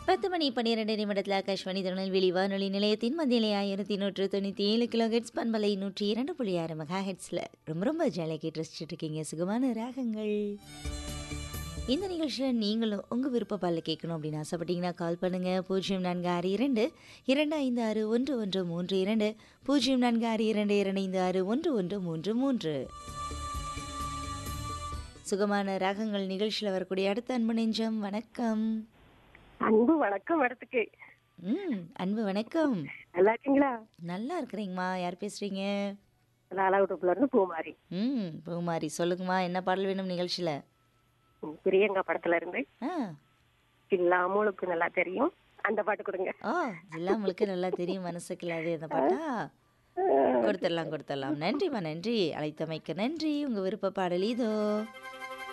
பத்து மணி பன்னிரெண்டு நிமிடத்தில் ஆகாஷ்வாணி திருநெல்வேலி வானொலி நிலையத்தின் மத்தியிலே ஆயிரத்தி நூற்று தொண்ணூற்றி ஏழு கிலோ ஹெட்ஸ் பண்பலை நூற்றி இரண்டு புள்ளி ஆறு மெகா ஹெட்ஸில் ரொம்ப ரொம்ப ஜாலியாக கேட்டு ரசிச்சுட்டு இருக்கீங்க சுகமான ராகங்கள் இந்த நிகழ்ச்சியில் நீங்களும் உங்கள் விருப்ப பால்ல கேட்கணும் அப்படின்னு ஆசைப்பட்டீங்கன்னா கால் பண்ணுங்கள் பூஜ்ஜியம் நான்கு ஆறு இரண்டு இரண்டு ஐந்து ஆறு ஒன்று ஒன்று மூன்று இரண்டு பூஜ்ஜியம் நான்கு ஆறு இரண்டு இரண்டு ஐந்து ஆறு ஒன்று ஒன்று மூன்று மூன்று சுகமான ராகங்கள் நிகழ்ச்சியில் வரக்கூடிய அடுத்த அன்பு நெஞ்சம் வணக்கம் அன்பு வணக்கம் மேடத்துக்கு ம் அன்பு வணக்கம் நல்லா இருக்கீங்களா நல்லா இருக்கிறீங்கம்மா யார் பேசுறீங்க லாலாவுட்டுப்புல இருந்து பூமாரி ம் பூமாரி சொல்லுங்கம்மா என்ன பாடல் வேணும் நிகழ்ச்சியில் ம், பிரியங்கா படத்துல இருந்து ஆ இல்லாமலுக்கு நல்லா தெரியும் அந்த பாட்டு கொடுங்க ஓ எல்லாம் உங்களுக்கு நல்லா தெரியும் மனசுக்கு அது அந்த பாட்டா கொடுத்துடலாம் கொடுத்துடலாம் நன்றிம்மா நன்றி அழைத்தமைக்கு நன்றி உங்கள் விருப்ப பாடல் இதோ